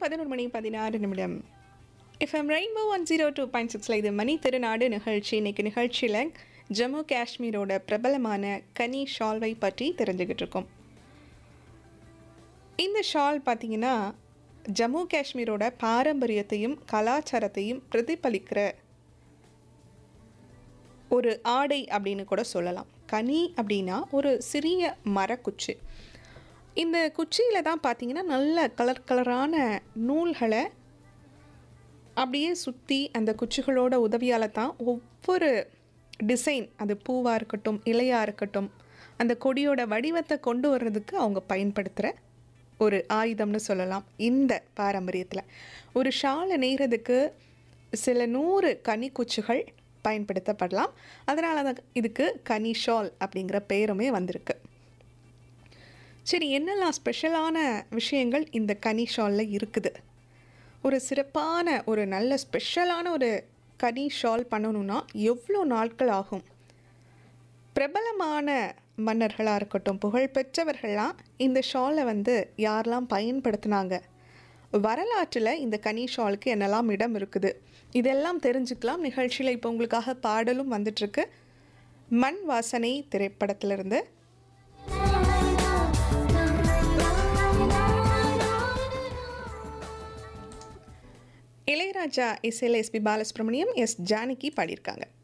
பதினொரு மணி பதினாறு நிமிடம் FM Rainbow one zero two point சிக்ஸில் இது மணி திருநாடு நிகழ்ச்சி இன்னைக்கு நிகழ்ச்சியில் ஜம்மு காஷ்மீரோட பிரபலமான கனி ஷால்வை பற்றி தெரிஞ்சுக்கிட்டு இருக்கோம் இந்த ஷால் பார்த்தீங்கன்னா ஜம்மு காஷ்மீரோட பாரம்பரியத்தையும் கலாச்சாரத்தையும் பிரதிபலிக்கிற ஒரு ஆடை அப்படின்னு கூட சொல்லலாம் கனி அப்படின்னா ஒரு சிறிய மரக்குச்சி இந்த குச்சியில் தான் பார்த்தீங்கன்னா நல்ல கலர் கலரான நூல்களை அப்படியே சுற்றி அந்த குச்சிகளோட உதவியால் தான் ஒவ்வொரு டிசைன் அது பூவாக இருக்கட்டும் இலையாக இருக்கட்டும் அந்த கொடியோட வடிவத்தை கொண்டு வர்றதுக்கு அவங்க பயன்படுத்துகிற ஒரு ஆயுதம்னு சொல்லலாம் இந்த பாரம்பரியத்தில் ஒரு ஷாலை நெய்கிறதுக்கு சில நூறு கனி குச்சிகள் பயன்படுத்தப்படலாம் அதனால தான் இதுக்கு கனி ஷால் அப்படிங்கிற பெயருமே வந்திருக்கு சரி என்னெல்லாம் ஸ்பெஷலான விஷயங்கள் இந்த கனி ஷாலில் இருக்குது ஒரு சிறப்பான ஒரு நல்ல ஸ்பெஷலான ஒரு கனி ஷால் பண்ணணும்னா எவ்வளோ நாட்கள் ஆகும் பிரபலமான மன்னர்களாக இருக்கட்டும் புகழ்பெற்றவர்கள்லாம் இந்த ஷாலை வந்து யாரெல்லாம் பயன்படுத்தினாங்க வரலாற்றில் இந்த கனி ஷாலுக்கு என்னெல்லாம் இடம் இருக்குது இதெல்லாம் தெரிஞ்சுக்கலாம் நிகழ்ச்சியில் இப்போ உங்களுக்காக பாடலும் வந்துட்டுருக்கு மண் வாசனை திரைப்படத்திலிருந்து இளையராஜா இசையில் எஸ்பி பாலசுப்ரமணியம் எஸ் ஜானகி பாடியிருக்காங்க